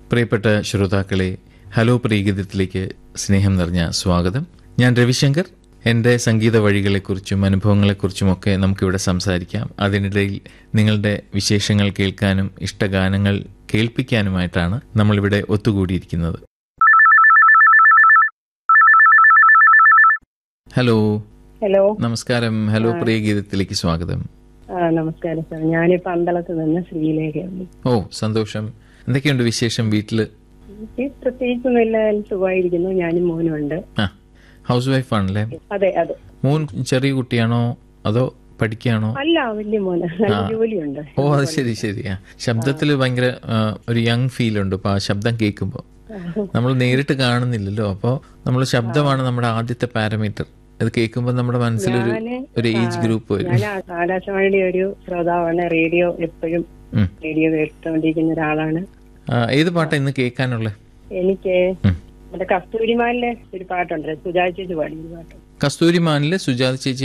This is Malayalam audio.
പ്രിയപ്പെട്ട ശ്രോതാക്കളെ ഹലോ പ്രീഗീതത്തിലേക്ക് സ്നേഹം നിറഞ്ഞ സ്വാഗതം ഞാൻ രവിശങ്കർ എൻ്റെ സംഗീത വഴികളെക്കുറിച്ചും അനുഭവങ്ങളെക്കുറിച്ചുമൊക്കെ നമുക്കിവിടെ സംസാരിക്കാം അതിനിടയിൽ നിങ്ങളുടെ വിശേഷങ്ങൾ കേൾക്കാനും ഇഷ്ടഗാനങ്ങൾ കേൾപ്പിക്കാനുമായിട്ടാണ് നമ്മളിവിടെ ഒത്തുകൂടിയിരിക്കുന്നത് ഹലോ ഹലോ നമസ്കാരം ഹലോ പ്രിയഗീതത്തിലേക്ക് സ്വാഗതം ആ നമസ്കാരം സാർ ഞാനിപ്പോ അമ്പലത്ത് നിന്ന് ശ്രീലേഖയാണ് ഓ സന്തോഷം എന്തൊക്കെയുണ്ട് വിശേഷം വീട്ടില് എനിക്ക് പ്രത്യേകിച്ചൊന്നും ഇല്ല സുഖമായിരിക്കുന്നു ഞാനും മോനും ഉണ്ട് ആ ഹൗസ് വൈഫ് ആണല്ലേ അതെ അതെ മോൻ ചെറിയ കുട്ടിയാണോ അതോ പഠിക്കുകയാണോ അല്ല വലിയ മോന് നല്ല ജോലിയുണ്ട് ഓ അത് ശരി ശരിയാ ശബ്ദത്തിൽ ഭയങ്കര ആ, ഒരു യങ് ഫീൽ ഉണ്ട് ഇപ്പൊ ആ ശബ്ദം കേൾക്കുമ്പോൾ നമ്മൾ നേരിട്ട് കാണുന്നില്ലല്ലോ അപ്പോൾ നമ്മൾ ശബ്ദമാണ് നമ്മുടെ ആദ്യത്തെ പാരാമീറ്റർ അത് കേൾക്കുമ്പോൾ നമ്മുടെ മനസ്സിലൊരു ഞാന് ഒരു ഏജ് ഗ്രൂപ്പ് വരും ഞാൻ ആ- ആകാശവാണിയുടെ ഒരു ശ്രോതാവാണ് റേഡിയോ എപ്പോഴും ഉം. റേഡിയോ കേട്ടുകൊണ്ടിരിക്കുന്ന ഒരാളാണ് ആ, ഏത് പാട്ടാ ഇന്ന് കേൾക്കാനുള്ളത് എനിക്ക് ഉം. നമ്മുടെ കസ്തൂരിമാനിലെ ഒരു പാട്ടുണ്ട് സുജാ ചേച്ചി പാടിയ ഒരു പാട്ടുണ്ട് കസ്തൂരി മാനിലെ സുജാത ചേച്ചി